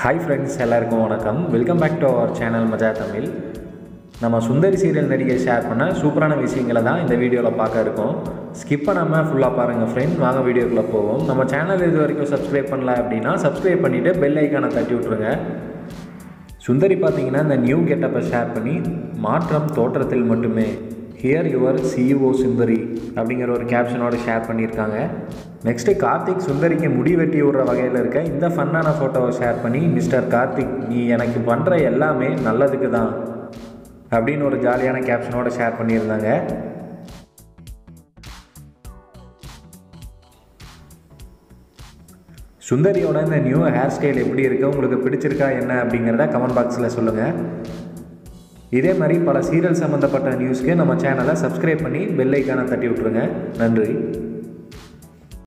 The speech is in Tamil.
ஹாய் ஃப்ரெண்ட்ஸ் எல்லாருக்கும் வணக்கம் welcome back to our channel Maja Tamil நம்ம சுந்தரி சீரியல் நடிகை ஷேர் பண்ண சூப்பரான விஷயங்களை தான் இந்த வீடியோவில் பார்க்க இருக்கோம் ஸ்கிப் பண்ணாமல் ஃபுல்லாக பாருங்கள் ஃப்ரெண்ட் வாங்க வீடியோக்குள்ளே போவோம் நம்ம சேனல் இது வரைக்கும் சப்ஸ்கிரைப் பண்ணல அப்படின்னா சப்ஸ்கிரைப் பண்ணிவிட்டு பெல் ஐக்கானை தட்டி விட்ருங்க சுந்தரி பார்த்தீங்கன்னா இந்த நியூ கெட்டப்பை ஷேர் பண்ணி மாற்றம் தோற்றத்தில் மட்டுமே ஹியர் யுவர் சிஇஓ சுந்தரி அப்படிங்கிற ஒரு கேப்ஷனோட ஷேர் பண்ணியிருக்காங்க நெக்ஸ்ட்டு கார்த்திக் சுந்தரிக்கு முடி வெட்டி விடுற வகையில் இருக்க இந்த ஃபன்னான ஃபோட்டோவை ஷேர் பண்ணி மிஸ்டர் கார்த்திக் நீ எனக்கு பண்ணுற எல்லாமே நல்லதுக்கு தான் அப்படின்னு ஒரு ஜாலியான கேப்ஷனோட ஷேர் பண்ணியிருந்தாங்க சுந்தரியோட இந்த நியூ ஹேர் ஸ்டைல் எப்படி இருக்கு உங்களுக்கு பிடிச்சிருக்கா என்ன அப்படிங்கிறத கமெண்ட் பாக்ஸில் சொல்லுங்கள் இதே மாதிரி பல சீரியல் சம்மந்தப்பட்ட நியூஸ்க்கு நம்ம சேனலை சப்ஸ்கிரைப் பண்ணி பெல் ஐக்கானை தட்டி விட்ருங்க நன்றி